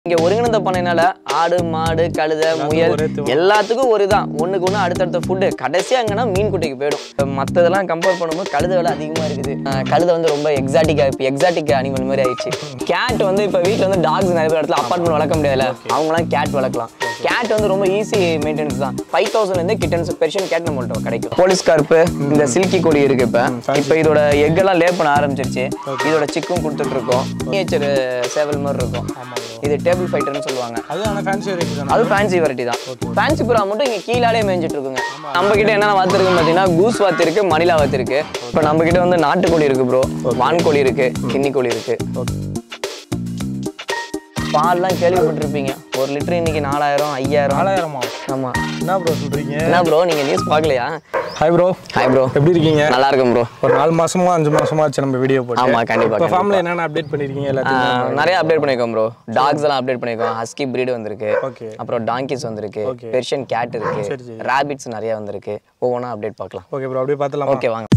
இங்க ஒருங்கிணைந்த பண்ணைனால ஆடு மாடு கழுதை முயல் ஒரே தீவனம். எல்லாத்துக்கும் ஒரு தான் ஒண்ணுக்கு ஒண்ணு அடுத்தடுத்த ஃபுட்டு கடைசியா எங்கன்னா மீன் குட்டிக்கு போயிடும் இப்ப மத்ததெல்லாம் கம்பேர் பண்ணும்போது கழுதை விலை அதிகமா இருக்குது அஹ் கழுதை வந்து ரொம்ப எக்ஸாட்டிக்கா இப்போ எக்ஸாட்டிக் அனிமல் மாதிரி ஆயிடுச்சு கேட் வந்து இப்ப வீட்ல வந்து டாக்ஸ் நிறைய பேர் இடத்துல அப்பார்ட்மெண்ட் வளர்க்க முடியாதுல்ல அவங்களாம் கேட் வளர்க்கலாம் கேட் வந்து ரொம்ப ஈஸி மெயின்டெனன்ஸ் தான் ஃபைவ் தௌசண்ட் இருந்து கிட்டன்ஸ் பெர்ஷியன் கேட் நம்மள்ட்ட கிடைக்கும் போலீஸ் கார்ப்பு இந்த சில்கி கோழி இருக்கு இப்ப இப்ப இதோட எக் எல்லாம் லே பண்ண ஆரம்பிச்சிருச்சு இதோட சிக்கும் கொடுத்துட்டு இருக்கோம் நேச்சர் சேவல் மாதிரி இருக்கும் இது டேபிள் ஃபைட்டர்னு சொல்லுவாங்க அது ஆனால் ஃபேன்சி வெரைட்டி தானே அது ஃபேன்சி வெரைட்டி தான் ஃபேன்சி புறா மட்டும் இங்கே கீழாலே மேய்ஞ்சிட்டு இருக்குங்க நம்ம கிட்ட என்னென்ன வாத்து இருக்குன்னு பார்த்தீங்கன்னா கூஸ் வாத்து இருக்கு மணிலா வாத்து இருக்கு இப்போ நம்ம கிட்ட வந்து நாட்டுக்கோழி இருக்கு ப்ரோ வான்கோழி இருக்கு கின்னி கோழி இருக்கு பால்லாம் கேள்விப்பட்டிருப்பீங்க ஒரு லிட்டர் இன்னைக்கு நாலாயிரம் ஐயாயிரம் நாலாயிரமா ஆமா என்ன ப்ரோ சொல்கிறீங்க என்ன ப்ரோ நீங்க நியூஸ் பார்க்கலையா ஹாய் ப்ரோ ஹாய் ப்ரோ எப்படி இருக்கீங்க நல்லா இருக்கும் ப்ரோ ஒரு நாலு மாசமா அஞ்சு மாசமா ஆச்சு நம்ம வீடியோ போட்டு ஆமா கண்டிப்பா இப்போ ஃபார்மில் என்னென்ன அப்டேட் பண்ணிருக்கீங்க எல்லாத்தையும் நிறைய அப்டேட் பண்ணிருக்கோம் ப்ரோ டாக்ஸ் எல்லாம் அப்டேட் பண்ணிருக்கோம் ஹஸ்கி breed வந்திருக்கு ஓகே அப்புறம் டாங்கிஸ் வந்திருக்கு Okay. பெர்ஷியன் கேட் இருக்கு சரி, சரி. ராபிட்ஸ் நிறைய வந்திருக்கு ஒவ்வொன்றா அப்டேட் பார்க்கலாம் ஓகே ப்ரோ அப்படியே பார்த்துலாமா ஓகே வாங்க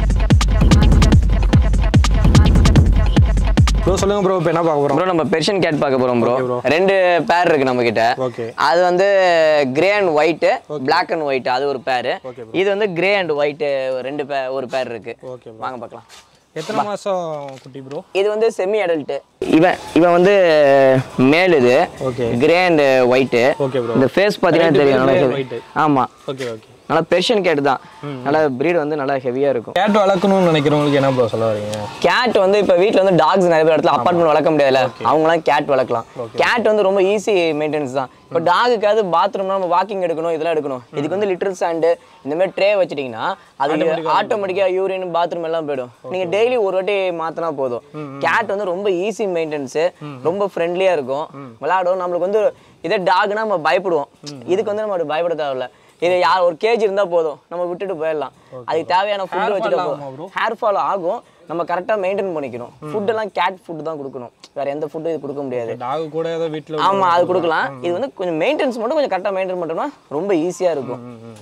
ப்ரோ சொல்லுங்க ப்ரோ இப்போ என்ன பார்க்க போகிறோம் ப்ரோ நம்ம பெர்ஷியன் கேட் பார்க்க போறோம் ப்ரோ Okay, bro. ரெண்டு பேர் இருக்கு நம்ம கிட்ட ஓகே அது வந்து grey and white Black and white அது ஒரு பேர் Okay, இது வந்து கிரே அண்ட் ஒயிட் ரெண்டு பேர் ஒரு பேர் இருக்கு ஓகே ப்ரோ வாங்க பார்க்கலாம் எத்தனை மாசம் குட்டி ப்ரோ இது வந்து செமி அடல்ட் இவன் இவன் வந்து மேல் இது okay grey and white okay bro இந்த ஃபேஸ் பார்த்தீங்கன்னா ரெண்டு தெரியும் பேரும் நல்லா grey and heavy. ஆமா ஓகே ஓகே நல்லா பெர்ஷியன் கேட் தான் நல்லா breed வந்து நல்லா ஹெவியா இருக்கும் கேட் வளர்க்கணும்னு நினைக்கிறவங்களுக்கு என்ன ப்ரோ சொல்ல வரீங்க கேட் வந்து இப்போ வீட்டில் வந்து டாக்ஸ் நிறைய பேர் இடத்துல அப்பார்ட்மெண்ட் வளர்க்க முடியாதுல்ல அவங்களாம் கேட் வளர்க்கலாம் கேட் வந்து ரொம்ப ஈஸி மெயின்டெனன்ஸ் தான் இப்போ டாகுக்காவது பாத்ரூம்னா நம்ம வாக்கிங் எடுக்கணும் இதெல்லாம் எடுக்கணும் இதுக்கு வந்து லிட்டர் சாண்டு இந்த மாதிரி ட்ரே வச்சிட்டிங்கன்னா அது ஆட்டோமேட்டிக்காக யூரின் பாத்ரூம் எல்லாம் போயிடும் நீங்கள் டெய்லி ஒரு வாட்டி மாற்றினா போதும் கேட் வந்து ரொம்ப ஈஸி மெயின்டெனன்ஸு ரொம்ப ஃப்ரெண்ட்லியாக இருக்கும் விளையாடும் நம்மளுக்கு வந்து இதே டாக்னா நம்ம பயப்படுவோம் இதுக்கு வந்து நம்ம அப்படி பயப்பட தேவையில்ல இது யார் ஒரு கேஜ் இருந்தால் போதும் நம்ம விட்டுட்டு போயிடலாம் அதுக்கு தேவையான ஃபுட்டு வச்சுட்டு ஆகுமா bro? ஹேர் ஃபால் ஆகும் நம்ம கரெக்டாக மெயின்டைன் பண்ணிக்கணும் ஃபுட்டெல்லாம் கேட் ஃபுட் தான் கொடுக்கணும் வேற எந்த ஃபுட்டும் இது கொடுக்க முடியாது டாக் கூட ஏதோ வீட்டில் ஆமா அது கொடுக்கலாம் இது வந்து கொஞ்சம் மெயின்டெனன்ஸ் மட்டும் கொஞ்சம் கரெக்டாக மெயின்டைன் பண்ணோம்னா ரொம்ப ஈஸியாக இருக்கும்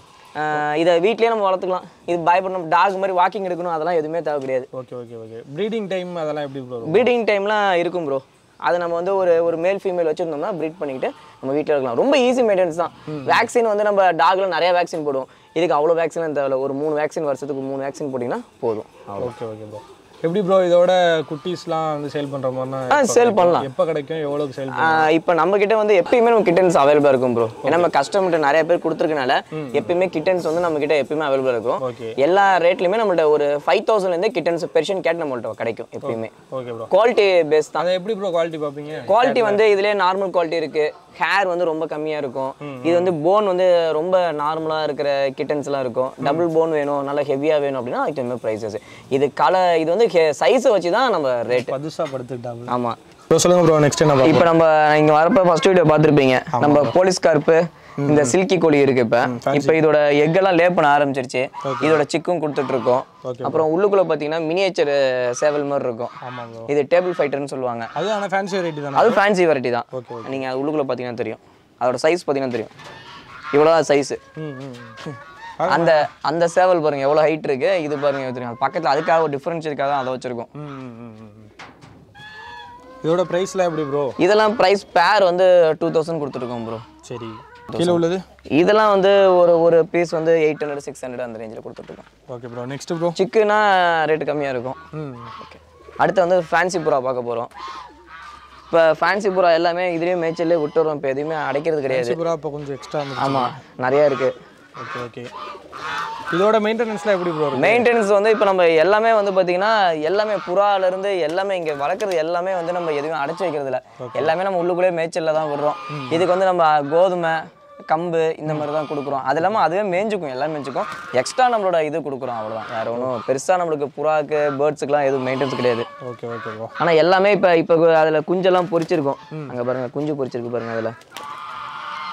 ஆஹ் இதை வீட்லயே நம்ம வளர்த்துக்கலாம் இது பயப்படணும் டாக் மாதிரி வாக்கிங் எடுக்கணும் அதெல்லாம் எதுவுமே தேவை கிடையாது okay okay okay breeding time அதெல்லாம் எப்படி ப்ரோ ப்ரீடிங் டைம்லாம் இருக்கும் ப்ரோ அது நம்ம வந்து ஒரு ஒரு மேல் ஃபீமேல் வச்சிருந்தோம்னா ப்ரீட் பண்ணிக்கிட்டு நம்ம வீட்டில் இருக்கலாம் ரொம்ப ஈஸி மெயின்டெனன்ஸ் தான் வேக்சின் வந்து நம்ம டாக்ல நிறைய வேக்சின் போடுவோம் இதுக்கு அவ்வளோ வேக்சின் தேவையில்ல ஒரு மூணு வேக்சின் வருஷத்துக்கு மூணு வேக்சின் போட்டிங்கன்னா போதும் ஓகே ஓகே ப்ரோ எப்படி ப்ரோ இதோட குட்டீஸ்லாம் வந்து சேல் பண்ற மாதிரினா ஆ சேல் பண்ணலாம் எப்போ கிடைக்கும் எவ்வளோக்கு சேல் இப்போ நம்ம கிட்ட வந்து எப்பயுமே நம்ம கிட்டன்ஸ் அவைலபிளாக இருக்கும் ப்ரோ ஏன்னா நம்ம கஸ்டமர்கிட்ட நிறைய பேர் கொடுத்துருக்கனால எப்பயுமே கிட்டன்ஸ் வந்து நம்ம கிட்ட எப்பயுமே அவைலபிளாக இருக்கும் ஓகே எல்லா ரேட்லையுமே நம்மள்ட்ட ஒரு ஃபைவ் தௌசண்ட்லேருந்து கிட்டன்ஸ் பெர்ஷியன் கேட் நம்மள்ட்ட கிடைக்கும் எப்பயுமே ஓகே ப்ரோ குவாலிட்டி பேஸ் தான் அதை எப்படி ப்ரோ குவாலிட்டி பார்ப்பீங்க குவாலிட்டி வந்து இதுலேயே நார்மல் குவாலிட்டி இருக்கு ஹேர் வந்து ரொம்ப கம்மியாக இருக்கும் இது வந்து போன் வந்து ரொம்ப நார்மலாக இருக்கிற கிட்டன்ஸ்லாம் இருக்கும் டபுள் போன் வேணும் நல்லா ஹெவியாக வேணும் அப்படின்னா அதுக்கு தகுந்த ப்ரைஸஸ் இது கலர் இது வந்து சைஸை வச்சு தான் நம்ம ரேட் பதுசாக படுத்துக்கிட்டாங்க ஆமாம் ப்ரோ சொல்லுங்க ப்ரோ நெக்ஸ்ட் என்ன பார்ப்போம் இப்போ நம்ம இங்க வரப்ப ஃபர்ஸ்ட் வீடியோ பார்த்துருப்பீங்க நம்ம போலீஸ் கார்ப்பு இந்த சில்கி கோழி இருக்கு இப்ப இப்போ இதோட எக் எல்லாம் லே பண்ண ஆரம்பிச்சிருச்சு இதோட சிக்கும் கொடுத்துட்டு இருக்கோம் Okay, அப்புறம் உள்ளுக்குள்ள பாத்தீங்கன்னா மினியேச்சர் சேவல் மாதிரி இருக்கும் ஆமாம் ப்ரோ இது டேபிள் ஃபைட்டர்னு சொல்லுவாங்க அது ஆனால் ஃபேன்சி வெரைட்டி தானே அது ஃபேன்சி வெரைட்டி தான் Okay, நீங்க அது உள்ளுக்குள்ள பாத்தீங்கன்னா தெரியும் அதோட சைஸ் பாத்தீங்கன்னா தெரியும் இவ்வளோதான் சைஸ் ம் ம் ம். அந்த அந்த சேவல் பாருங்க எவ்வளவு ஹைட் இருக்கு இது பாருங்க தெரியும் அது பக்கத்துல அதுக்காக ஒரு டிஃபரன்ஸ் இருக்காக தான் அதை வச்சிருக்கோம் ம், ம், ம், ம், ம். இதோட ப்ரைஸ்லாம் எப்படி ப்ரோ இதெல்லாம் பிரைஸ் பேர் வந்து டூ தௌசண்ட் கொடுத்துருக்கோம் ப்ரோ சரி கீழே உள்ளது இதெல்லாம் வந்து ஒரு ஒரு பீஸ் வந்து எயிட் ஹண்ட்ரட் சிக்ஸ் ஹண்ட்ரட் அந்த ரேஞ்சில் கொடுத்துட்ருக்கோம் ஓகே ப்ரோ நெக்ஸ்ட் ப்ரோ சிக்குனா ரேட்டு கம்மியாக இருக்கும் ம் ஓகே அடுத்து வந்து ஃபேன்சி புறா பார்க்க போகிறோம் இப்போ ஃபேன்சி புறா எல்லாமே இதுலேயே மேய்ச்சல்லே விட்டு வரோம் இப்போ எதுவுமே அடைக்கிறது கிடையாது ப்ரோ இப்போ கொஞ்சம் எக்ஸ்ட்ரா வந்து ஆமாம் நிறையா இருக்குது ஓகே ஓகே இதோட மெயின்டெனன்ஸ்லாம் எப்படி ப்ரோ இருக்கும் மெயின்டெனன்ஸ் வந்து இப்போ நம்ம எல்லாமே வந்து பார்த்தீங்கன்னா எல்லாமே புறாலேருந்து எல்லாமே இங்கே வளர்க்குறது எல்லாமே வந்து நம்ம எதுவுமே அடைச்சி வைக்கிறது இல்ல எல்லாமே நம்ம உள்ளுக்குள்ளே மேய்ச்சலில் தான் விடுறோம் இதுக்கு வந்து நம்ம கோதுமை கம்பு இந்த மாதிரி தான் கொடுக்குறோம் அது இல்லாமல் அதுவே மேய்ஞ்சுக்கும் எல்லாம் மேய்ஞ்சுக்கும் எக்ஸ்ட்ரா நம்மளோட இது கொடுக்குறோம் அவ்வளோதான் வேறு ஒன்றும் பெருசாக நம்மளுக்கு புறாக்கு பேர்ட்ஸுக்குலாம் எதுவும் மெயின்டெனன்ஸ் கிடையாது ஓகே ஓகே ப்ரோ ஆனால் எல்லாமே இப்போ இப்போ அதில் குஞ்செல்லாம் பொரிச்சிருக்கும் அங்கே பாருங்கள் குஞ்சு பொரிச்சிருக்கு பாருங்கள் அதில்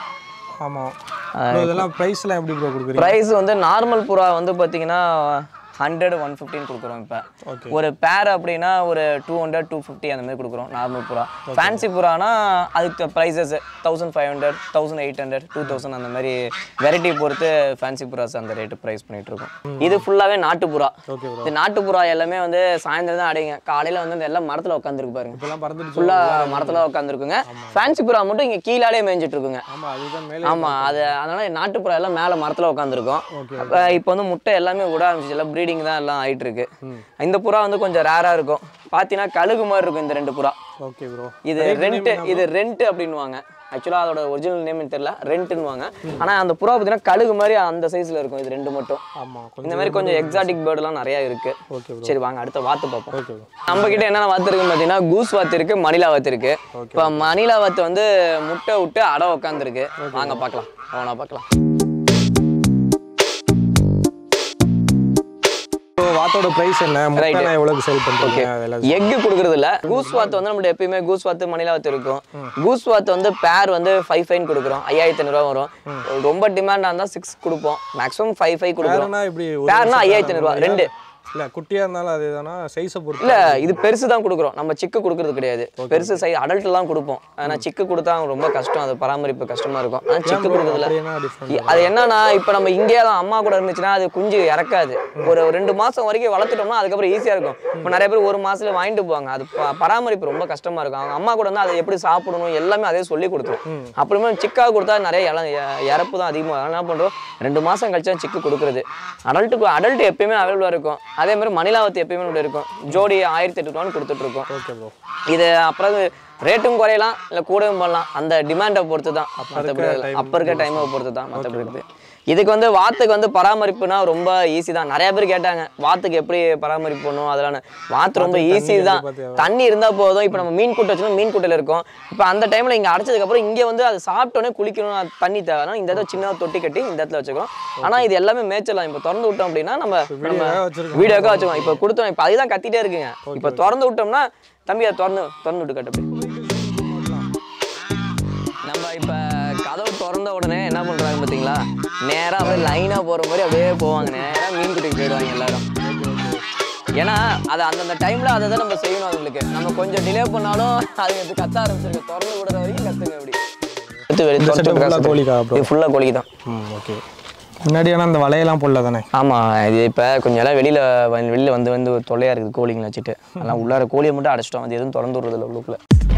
ஆமாம் இதெல்லாம் ப்ரைஸ்லாம் எப்படி ப்ரோ கொடுக்குறீங்க ப்ரைஸ் வந்து நார்மல் புறா வந்து பார்த்தீங்கன்னா ஹண்ட்ரட் ஒன் ஃபிஃப்டின் கொடுக்குறோம் இப்போ Okay. ஒரு பேர் அப்படின்னா ஒரு டூ ஹண்ட்ரட் டூ ஃபிஃப்டி அந்த மாதிரி கொடுக்குறோம் நார்மல் புறா ஃபேன்சி புறானா அதுக்கு prices thousand five hundred thousand eight hundred two thousand அந்த மாதிரி வெரைட்டி பொறுத்து ஃபேன்சி புறாஸ் அந்த ரேட்டு ப்ரைஸ் பண்ணிட்டு இருக்கோம் இது ஃபுல்லாகவே நாட்டு புறா ஓகே ப்ரோ இந்த நாட்டு புறா எல்லாமே வந்து சாயந்தரம் தான் அடையுங்க காலையில் வந்து இந்த எல்லாம் மரத்தில் உட்காந்துருக்கு பாருங்க இப்பெல்லாம் பறந்துட்டு ஃபுல்லாக மரத்தில் உட்காந்துருக்குங்க ஃபேன்சி புறா மட்டும் இங்கே கீழாலே மேய்ஞ்சிட்டு இருக்குங்க ஆமா அதுதான் மேலே ஆமா அது அதனால நாட்டுப்புறா எல்லாம் மேல மரத்துல உட்காந்துருக்கோம் இப்போ வந்து முட்டை எல்லாமே விட ஆரம்பிச்சு எல்லாம் ப்ரீடிங் தான் எல்லாம் ஆயிட்டு இருக்கு இந்த புறா வந்து கொஞ்சம் ரேரா இருக்கும் பாத்தீங்கன்னா கழுகு மாதிரி இருக்கும் இந்த ரெண்டு புறா ஓகே ப்ரோ இது ரெண்ட் இது ரெண்ட் அப்படின்னுவாங்க ஆக்சுவலா அதோட ஒரிஜினல் நேம் தெரியல ரெண்ட்னுவாங்க ஆனா அந்த புறா பார்த்தீங்கன்னா கழுகு மாதிரி அந்த சைஸ்ல இருக்கும் இது ரெண்டு மட்டும் ஆமா கொஞ்சம் இந்த மாதிரி கொஞ்சம் எக்ஸாட்டிக் பேர்டுலாம் நிறைய இருக்கு ஓகே ப்ரோ சரி வாங்க அடுத்த வாத்து பார்ப்போம் ஓகே ப்ரோ நம்ம கிட்ட என்னென்ன வாத்து இருக்குன்னு பார்த்தீங்கன்னா கூஸ் வாத்து இருக்கு மணிலா வாத்து இருக்கு இப்போ மணிலா வாத்து வந்து முட்டை விட்டு அடை உட்காந்துருக்கு வாங்க பார்க்கலாம் அவனா பார்க்கலாம் இப்போ வாத்தோட பிரைஸ் என்ன முட்டை எவ்வளவுக்கு சேல் பண்றீங்க அதெல்லாம் எக்கு கொடுக்கறது இல்ல கூஸ் வாத்து வந்து நம்மள்ட்ட எப்பயுமே கூஸ் வாத்து மணிலா வாத்து இருக்கும் கூஸ் வாத்து வந்து பேர் வந்து ஃபைவ் ஃபைன் கொடுக்குறோம் ஐயாயிரத்தி ஐநூறுவா வரும் ரொம்ப டிமாண்டா இருந்தா சிக்ஸ் கொடுப்போம் மேக்ஸிமம் ஃபைவ் ஃபைவ் கொடுக்குறோம் பேருனா இப்படி ஒரு பேர்னா ஐயாயிரத்தி ஐநூறுவா ரெண்டு இல்ல குட்டியா இருந்தாலும் அதேதானா சைஸை பொறுத்து இல்ல இது பெருசு தான் கொடுக்குறோம் நம்ம சிக்கு கொடுக்கறது கிடையாது பெருசு சை அடல்ட் தான் கொடுப்போம் ஆனா சிக்கு கொடுத்தா ரொம்ப கஷ்டம் அது பராமரிப்பு கஷ்டமா இருக்கும் ஆனா சிக்கு கொடுக்கறதுல அப்படின்னா டிஃப்ரெண்ட் அது என்னன்னா இப்ப நம்ம இங்கேயே தான் அம்மா கூட இருந்துச்சுன்னா அது குஞ்சு இறக்காது ஒரு ரெண்டு மாசம் வரைக்கும் வளர்த்துட்டோம்னா அதுக்கப்புறம் ஈஸியா இருக்கும் இப்போ நிறைய பேர் ஒரு மாசத்துல வாங்கிட்டு போவாங்க அது ப- பராமரிப்பு ரொம்ப கஷ்டமா இருக்கும் அவங்க அம்மா கூட வந்து அதை எப்படி சாப்பிடணும் எல்லாமே அதே சொல்லி கொடுத்துரும் அப்புறமே சிக்கா கொடுத்தா நிறைய இள இ- இறப்பு தான் அதிகமாக அதனால என்ன பண்றோம் ரெண்டு மாசம் கழிச்சு தான் சிக்கு கொடுக்குறது அடல்ட்டுக்கு அடல்ட் எப்பயுமே அவைலபிளா இருக்கும் அதே மாதிரி மணிலாவத்து எப்பயுமே நம்மள்ட்ட இருக்கும் ஜோடி ஆயிரத்தி எட்டு ரூபான்னு கொடுத்துட்டு இருக்கோம் ஓகே ப்ரோ இது அப்புறம் ரேட்டும் குறையலாம் இல்லை கூடவும் பண்ணலாம் அந்த டிமாண்டை பொறுத்து தான் மற்றபடி அப்போ இருக்க டைமை பொறுத்து தான் மற்றபடி இருக்குது இதுக்கு வந்து வாத்துக்கு வந்து பராமரிப்புனா ரொம்ப ஈஸி தான் நிறைய பேர் கேட்டாங்க வாத்துக்கு எப்படி பராமரிப்பு பண்ணும் அதெல்லாம் வாத்து ரொம்ப ஈஸி தான் பார்த்து தண்ணி இருந்தால் போதும் இப்போ நம்ம மீன் கூட்டை வச்சோம்னா மீன் கூட்டையில் இருக்கும் இப்போ அந்த டைமில் இங்கே அடைச்சதுக்கப்புறம் இங்கே வந்து அது சாப்பிட்டோன்னே குளிக்கணும் அது தண்ணி தேவைன்னா இந்த இடத்துல சின்னதாக தொட்டி கட்டி இந்த இடத்துல வச்சுக்கிறோம் ஆனால் இது எல்லாமே மேய்ச்சலாம் இப்போ திறந்து விட்டோம் அப்படின்னா நம்ம நம்ம வீடியோவாக வச்சிருக்கோம் வீடியோக்காக வச்சுக்கோம் இப்போ கொடுத்தோம் இப்போ அதுதான் கத்திட்டே இருக்குங்க இப்போ திறந்து விட்டோம்னா தம்பி அதை திறந்து திறந்து விட்டு கட்டு அப்படி நம்ம இப்போ கதவு திறந்த உடனே என்ன பண்ணுறாங்க பார்த்தீங்களா நேராக அப்படியே லைனாக போகிற மாதிரி அப்படியே போவாங்க நேராக மீன் குட்டிக்கு போயிடுவாங்க எல்லாரும் ஏன்னா அது அந்தந்த டைமில் அதை தான் நம்ம செய்யணும் அவங்களுக்கு நம்ம கொஞ்சம் டிலே பண்ணாலும் அது வந்து கத்த ஆரம்பிச்சிருக்கு திறந்து விடுற வரைக்கும் கத்துங்க அப்படி எடுத்து வெளியே இந்த செட்டப் ஃபுல்லாக கோழிக்கா ப்ரோ இது ஃபுல்லாக கோழி தான் ம் ஓகே முன்னாடி ஆனால் அந்த வலையெல்லாம் போடல தானே ஆமாம் இது இப்போ கொஞ்சம் எல்லாம் வெளியில் வெளியில் வந்து வந்து ஒரு தொல்லையாக இருக்குது கோழிங்களை வச்சுட்டு அதெல்லாம் உள்ளார கோழியை மட்டும் அடைச்சிட்டோம் அது எதுவும் திறந்து விடுறதில்ல உள்ளுக்குள்ள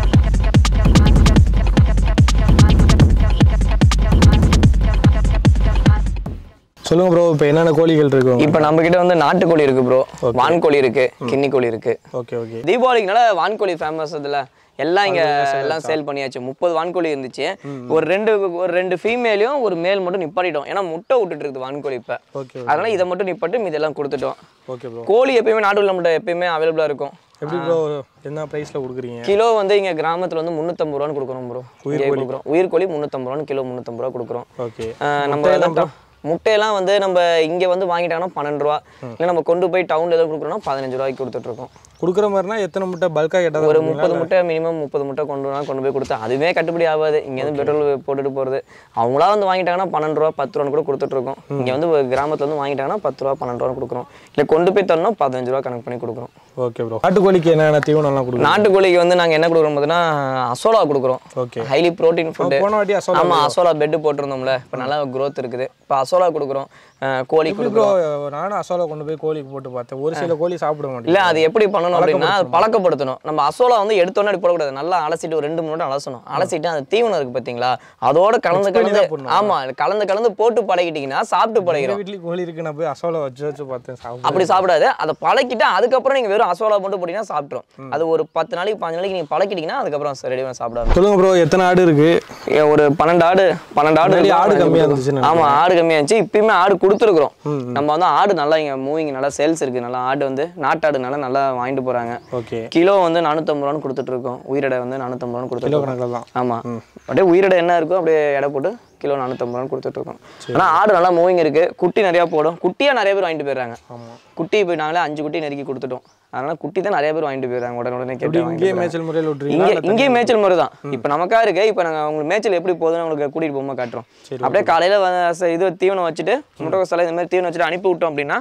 சொல்லுங்க ப்ரோ இப்போ என்னென்ன கோழிகள் இருக்கு இப்போ நம்ம கிட்ட வந்து நாட்டுக்கோழி இருக்கு ப்ரோ வான்கோழி இருக்கு கின்னி கோழி இருக்கு ஓகே ஓகே தீபாவளிக்குனால வான்கோழி ஃபேமஸ் அதுல எல்லாம் இங்க எல்லாம் சேல் பண்ணியாச்சு முப்பது வான்கோழி இருந்துச்சு ஒரு ரெண்டு ஒரு ரெண்டு ஃபீமேலையும் ஒரு மேல் மட்டும் நிப்பாட்டிட்டோம் ஏன்னா முட்டை விட்டுட்டு இருக்குது வான்கோழி இப்ப ஓகே அதனால இதை மட்டும் நிப்பாட்டி மீதெல்லாம் கொடுத்துட்டோம் ஓகே ப்ரோ கோழி எப்பயுமே நாட்டுல நம்மகிட்ட எப்பயுமே அவைலபிளா இருக்கும் எப்படி ப்ரோ என்ன ப்ரைஸில் கொடுக்குறீங்க கிலோ வந்து இங்க கிராமத்துல வந்து முந்நூற்றம்பது ரூபான்னு கொடுக்குறோம் ப்ரோ உயிர் கொடுக்குறோம் உயிர் கோழி முந்நூற்றம்பது ரூபான்னு கிலோ முந்நூற்றம்பது ரூபா கொடுக்குறோம் ஓகே ஆஹ் நம்ம எல்லாம் முட்டையெல்லாம் வந்து நம்ம இங்க வந்து வாங்கிட்டாங்கன்னா பன்னெண்டு ரூபா இல்லை நம்ம கொண்டு போய் டவுன்ல ஏதாவது கொடுக்குறோம்னா பதினஞ்சு ரூபாய்க்கு கொடுத்துட்டு இருக்கோம் கொடுக்குற மாதிரினா எத்தனை முட்டை பல்காக கேட்டால் ஒரு முப்பது முட்டை மினிமம் முப்பது முட்டை கொண்டு வந்தா கொண்டு போய் கொடுத்தா அதுவே கட்டுப்படி ஆகாது இங்கேருந்து பெட்ரோல் போட்டுட்டு போகிறது அவங்களா வந்து வாங்கிட்டாங்கன்னா பன்னெண்டு ரூபா பத்து ரூபான்னு கூட கொடுத்துட்டு இருக்கோம் இங்கே வந்து ஒரு கிராமத்துல வந்து வாங்கிட்டாங்கன்னா பத்து ரூபா பன்னெண்டு ரூபா கொடுக்குறோம் இல்லை கொண்டு போய் தரணும் பதினஞ்சு ரூபா கணக்கு பண்ணி கொடுக்குறோம் ஓகே ப்ரோ நாட்டுக்கோழிக்கு என்னென்ன தீவனம்லாம் கொடுக்குறோம் நாட்டுக்கோழிக்கு வந்து நாங்கள் என்ன கொடுக்குறோம் பார்த்தீங்கன்னா அசோலா கொடுக்குறோம் ஓகே ஹைலி ப்ரோட்டீன் ஃபுட்டு போன வாட்டி அசோலா ஆமா அசோலா பெட்டு போட்டிருந்தோம்ல இப்போ நல்லா growth இருக்குது இப்போ அசோலா கொடுக்குறோம் அஹ் கோழி கொடுக்குறோம் ப்ரோ நானும் அசோலா கொண்டு போய் கோழிக்கு போட்டு பார்த்தேன் ஒரு சில கோழி சாப்பிட மாட்டேன் இல்ல அது எப்படி பண்ணணும் அப்படின்னா அது பழக்கப்படுத்தணும் நம்ம அசோலா வந்து எடுத்தோன்னே அப்படி போடக்கூடாது நல்லா அலசிட்டு ஒரு ரெண்டு மூணு நேரம் அலசணும் அலசிட்டு அந்த தீவனம் இருக்கு பாத்தீங்களா அதோட கலந்து கலந்து ஆமா கலந்து கலந்து போட்டு பழகிட்டீங்கன்னா சாப்பிட்டு பழகிடும் வீட்லயும் கோழி இருக்கு நான் போய் அசோலா வச்சு வச்சு பார்த்தேன் சாப்பிட அப்படி சாப்பிடாது அதை பழக்கிட்டு அதுக்கப்புறம் நீங்க வெறும் அசோலா மட்டும் போட்டீங்கன்னா சாப்பிட்ரும் அது ஒரு பத்து நாளைக்கு பாஞ்சு நாளைக்கு நீங்க பழக்கிட்டீங்கன்னா அதுக்கப்புறம் ரெடி பண்ணி சாப்பிடாது சொல்லுங்க ப்ரோ எத்தனை ஆடு இருக்கு ஒரு பன்னெண்டு ஆடு பன்னெண்டு ஆடு முன்னாடி இருக்கும். ஆடு கம்மியா இருந்துச்சுன்னு ஆமா ஆடு கம்மியா இருந்துச்சு இப்பயுமே ஆடு கொடுத்துருக்குறோம் நம்ம வந்து ஆடு நல்லா இங்க மூவிங் நல்லா சேல்ஸ் இருக்கு நல்லா ஆடு வந்து நாட்டாடுனால நல்லா வாங்கிட்டு போறாங்க ஓகே கிலோ வந்து நானூற்றம்பது ரூபான்னு கொடுத்துட்டு இருக்கோம் உயிரிடை வந்து நானூற்றம்பது ரூபான்னு கொடுத்துட்டு கிலோ இருக்கோம் கணக்கில் தான் ஆமா அப்படியே உயிரிடை என்ன இருக்கோ அப்படியே எடை போட்டு கிலோ நானூற்றம்பது ரூபான்னு கொடுத்துட்டு இருக்கோம் ஆனா ஆடு நல்லா மூவிங் இருக்கு குட்டி நிறைய போடும் குட்டியா நிறைய பேர் வாங்கிட்டு போயிடுறாங்க ஆமா குட்டி போய் நாங்களே அஞ்சு குட்டி நெருக்கி கொடுத்துட்டோம் அதனால குட்டி தான் நிறைய பேர் வாங்கிட்டு போயிடுறாங்க உடனே உடனே கேட்டு வாங்கிட்டு இங்கேயே மேய்ச்சல் முறையில் இங்கே விட்டுறீங்களா இங்கேயே மேய்ச்சல் முறை தான் இப்போ நமக்கா இருக்கு இப்போ நாங்கள் உங்களுக்கு மேய்ச்சல் எப்படி போகுதுன்னு உங்களுக்கு கூட்டிகிட்டு போகும்போது காட்டுறோம் அப்படியே காலையில் இது தீவனம் வச்சுட்டு முட்டைக்கோஸ் எல்லாம் இந்த மாதிரி தீவனம் வச்சுட்டு அனுப்பி விட்டோம் அப்படின்னா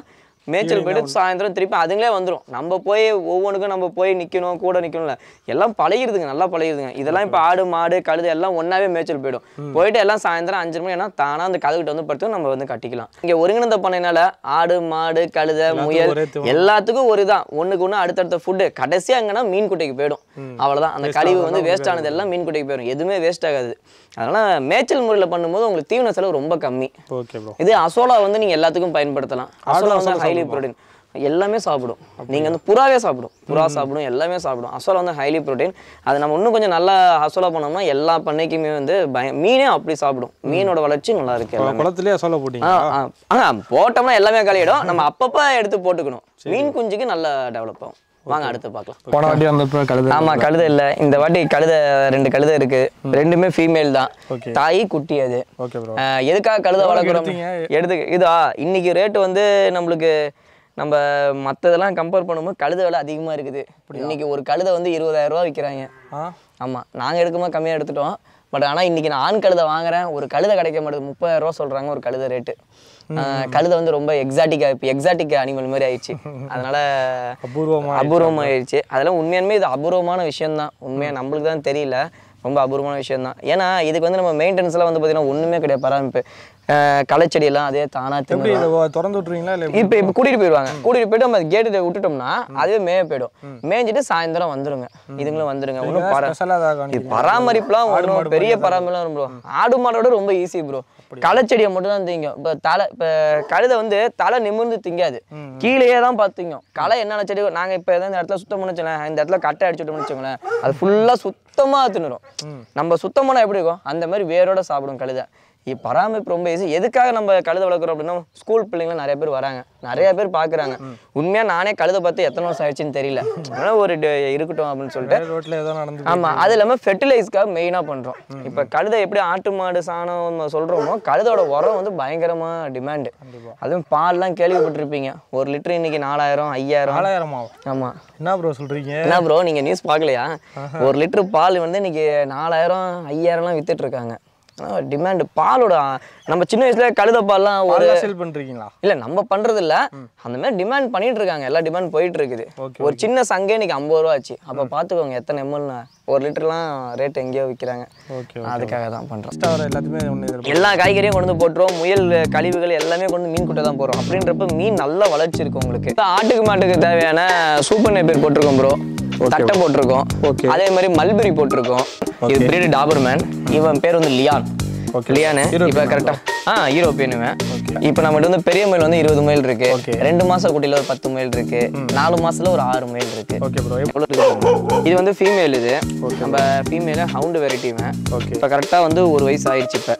மேய்ச்சல் போயிட்டு சாயந்தரம் திருப்பி அதுங்களே வந்துடும் நம்ம போய் ஒவ்வொன்றுக்கும் நம்ம போய் நிற்கணும் கூட நிற்கணும்ல எல்லாம் பழகிடுதுங்க நல்லா பழகிடுதுங்க இதெல்லாம் இப்போ ஆடு மாடு கழுது எல்லாம் ஒன்றாவே மேய்ச்சல் போயிடும் போயிட்டு எல்லாம் சாயந்தரம் அஞ்சு மணி ஏன்னா தானாக அந்த கதவுகிட்ட வந்து படுத்து நம்ம வந்து கட்டிக்கலாம் இங்கே ஒருங்கிணைந்த பண்ணைனால ஆடு மாடு கழுதை முயல் ஒரே தீவனம். எல்லாத்துக்கும் ஒரு தான் ஒண்ணுக்கு ஒன்று அடுத்தடுத்த ஃபுட்டு கடைசியாக எங்கன்னா மீன் குட்டைக்கு போயிடும் அவ்வளவுதான் அந்த கழிவு வந்து வேஸ்ட் ஆனது எல்லாம் மீன் குட்டைக்கு போயிடும் எதுவுமே வேஸ்ட் ஆகாது அதனால மேய்ச்சல் முறையில் பண்ணும்போது உங்களுக்கு தீவன செலவு ரொம்ப கம்மி ஓகே ப்ரோ இது அசோலா வந்து நீங்க எல்லாத்துக்கும் பயன்படுத்தலாம் அசோலா வந்து ஹைலி ப்ரோட்டீன் எல்லாமே சாப்பிடும் நீங்க வந்து புறாவே சாப்பிடும் புறா சாப்பிடும் எல்லாமே சாப்பிடும் அசோலா வந்து ஹைலி ப்ரோட்டீன் அதை நம்ம இன்னும் கொஞ்சம் நல்லா அசோலா பண்ணோம்னா எல்லா பண்ணைக்குமே வந்து பய மீனே அப்படி சாப்பிடும் மீனோட வளர்ச்சி நல்லா இருக்கு எல்லாமே. குளத்துலயே சொல்ல போட்டீங்க ஆ, ஆ. ஆ, போட்டோம்னா எல்லாமே கழியிடும் நம்ம அப்பப்போ எடுத்து போட்டுக்கணும் மீன் குஞ்சுக்கு நல்லா டெவலப் ஆகும் வாங்க அடுத்து பார்க்கலாம் போன வாட்டி வந்தப்ப கழுது ஆமா கழுதை இல்ல இந்த வாட்டி கழுதை ரெண்டு கழுதை இருக்கு ரெண்டுமே ஃபீமேல் தான் Okay. தாய் குட்டி அது ஓகே ப்ரோ ஆஹ் எதுக்காக கழுதை வளர்க்குறோம் எடுத்தீங்க? எடுத்து இதா இன்னைக்கு ரேட்டு வந்து நம்மளுக்கு நம்ம மற்றதெல்லாம் கம்பேர் பண்ணும்போது கழுதை விலை அதிகமாக இருக்குது இன்னைக்கு ஒரு கழுதை வந்து இருபதாயிரம் ரூபா விற்கிறாங்க ஆ ஆமாம் நாங்கள் எடுக்கும்போது கம்மியாக எடுத்துட்டோம் பட் ஆனால் இன்னைக்கு நான் ஆண் கழுதை வாங்குறேன் ஒரு கழுதை கிடைக்க மாட்டேது முப்பதாயிரம் ரூபா சொல்கிறாங்க ஒரு கழுதை ரேட்டு கழுதை வந்து ரொம்ப எக்ஸாட்டிக்காக இப்போ எக்ஸாட்டிக் அனிமல் மாதிரி ஆயிடுச்சு அதனால அபூர்வமா அபூர்வமாயிடுச்சு அதெல்லாம் உண்மையாலுமே இது அபூர்வமான விஷயம்தான் உண்மையாக நம்மளுக்கு தான் தெரியல ரொம்ப அபூர்வமான விஷயம் தான் ஏன்னா இதுக்கு வந்து நம்ம மெயின்டெனன்ஸ்லாம் வந்து பார்த்தீங்கன்னா ஒன்றுமே கிடையாது பராமரிப்பு அஹ் களைச்செடியெல்லாம் அதே தானா எப்படி தின்னு இதை வ- திறந்து விட்டுருவீங்களா இல்லை இப்போ இப்போ கூட்டிட்டு போயிடுவாங்க கூட்டிட்டு போயிட்டு நம்ம கேட்டு விட்டுட்டோம்னா அதுவே மேய போயிடும் மேய்ஞ்சிட்டு சாயந்தரம் வந்துருங்க இதுங்களும் வந்துருங்க ஒன்றும் பர ஸ்பெஷலாக ஏதாவது இது காணிக்கிறீங்க பராமரிப்புலாம் ஒன்றும் பெரிய பராமரிப்புலாம் ப்ரோ ஆடு மாடோட ரொம்ப ஈஸி ப்ரோ களைச்செடியை மட்டும் தான் திங்கும் இப்போ தலை இப்போ கழுதை வந்து தலை நிமிர்ந்து திங்காது கீழேயே தான் பார்த்து திங்கும் களை என்னென்ன செடி நாங்கள் இப்போ எதாவது இந்த இடத்துல சுத்தம் பண்ண வச்சுக்கோங்களேன் இந்த இடத்துல கட்டை அடிச்சுட்டோம்னு வச்சுக்கோங்களேன் அது ஃபுல்லாக சுத்தமாக தின்னுடும் நம்ம சுத்தம் பண்ணால் எப்படி இருக்கும் அந்த மாதிரி வேரோட சாப்பிடும் கழுதை இ- பராமரிப்பு ரொம்ப ஈஸி எதுக்காக நம்ம கழுதை வளர்க்குறோம் அப்படின்னா ஸ்கூல் பிள்ளைங்களாம் நிறைய பேர் வராங்க நிறைய பேர் பார்க்குறாங்க உண்மையாக நானே கழுதை பார்த்து எத்தனை வருஷம் ஆயிடுச்சுன்னு தெரியல அதனால ஒரு ட- இருக்கட்டும் அப்படின்னு சொல்லிட்டு ரோட்ல ஏதோ நடந்து ஆமா அது இல்லாம ஃபெர்டிலைஸ்க்காக மெயினா பண்றோம் இப்ப கழுதை எப்படி ஆட்டு மாடு சாணம் நம்ம சொல்றோமோ கழுதோட உரம் வந்து பயங்கரமா டிமாண்ட் அதுவும் பால்லாம் கேள்விப்பட்டிருப்பீங்க ஒரு லிட்டர் இன்னைக்கு நாலாயிரம் ஐயாயிரம் நாலாயிரம் ஆகும் ஆமா என்ன ப்ரோ சொல்றீங்க என்ன ப்ரோ நீங்க நியூஸ் பார்க்கலையா ஒரு லிட்டர் பால் வந்து இன்னைக்கு நாலாயிரம் ஐயாயிரம்லாம் வித்துட்டு இருக்காங்க டிமாண்ட் பாலோட ஆ, நம்ம சின்ன வயசுல கழுத பால்லாம் ஒரு பால்லாம் சேல் பண்றீங்களா இல்ல நம்ம பண்றது இல்ல அந்த மாதிரி டிமாண்ட் பண்ணிட்டு இருக்காங்க எல்லா டிமாண்ட் போயிட்டு இருக்குது ஒரு சின்ன சங்கே இன்னைக்கு ஐம்பது ரூபா ஆச்சு அப்ப பாத்துக்கோங்க எத்தனை எம்எல்னா ஒரு லிட்டர்லாம் ரேட் எங்கேயோ விற்கிறாங்க ஓகே அதுக்காக தான் பண்றோம் எக்ஸ்ட்ரா எல்லாத்தையுமே ஒன்று இதில் எல்லா காய்கறியும் கொண்டு வந்து போட்டுருவோம் முயல் கழிவுகள் எல்லாமே கொண்டு வந்து மீன் குட்டை தான் போடுறோம் அப்படின்றப்ப மீன் நல்லா வளர்ச்சி இருக்கு உங்களுக்கு இப்ப ஆட்டுக்கு மாட்டுக்கு தேவையான சூப்பர் நேப்பியர் போட்டிருக்கோம் ப்ரோ தட்டை போட்டிருக்கோம் Okay. அதே மாதிரி மல்பெரி போட்டிருக்கோம் இது பிரீடு டாபர்மேன் இவன் பேர் வந்து லியான் லியானு இப்போ கரெக்டா ஆ யூரோப்பியனுவன் இப்போ நம்மகிட்ட வந்து பெரிய மயில் வந்து இருபது மைல் இருக்கு Okay. ரெண்டு மாச குட்டியில ஒரு பத்து மைல் இருக்கு நாலு மாசத்துல ஒரு ஆறு மைல் இருக்கு ஓகே ப்ரோ எவ்வளோ இருக்கு? இது வந்து ஃபீமேல் இது நம்ம ஃபீமேல ஹவுண்டு வெரைட்டிவன் ஓகே இப்போ கரெக்டாக வந்து ஒரு வயசு ஆயிடுச்சு இப்போ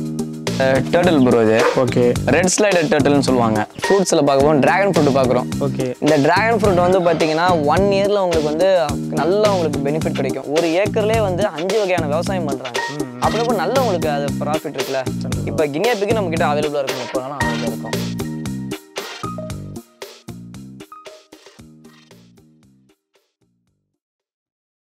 டேர்ட்டில் ப்ரோ இது ஓகே ரெட் ஸ்லைடர் டேர்ட்டில்னு சொல்லுவாங்க ஃப்ரூட்ஸில் பார்க்குறோம் டிராகன் ஃப்ரூட் பார்க்குறோம் ஓகே இந்த டிராகன் ஃப்ரூட் வந்து பார்த்தீங்கன்னா ஒன் இயரில் உங்களுக்கு வந்து நல்லா உங்களுக்கு பெனிஃபிட் கிடைக்கும் ஒரு ஏக்கர்லேயே வந்து அஞ்சு வகையான விவசாயம் பண்ணுறாங்க அப்படிப்போ நல்ல உங்களுக்கு அது ப்ராஃபிட் இருக்குல்ல இப்போ கினியா பிக்கு நம்ம கிட்ட அவைலபிளாக இருக்கும் எப்போ வேணாலும் அவைலபிளாக இருக்கும்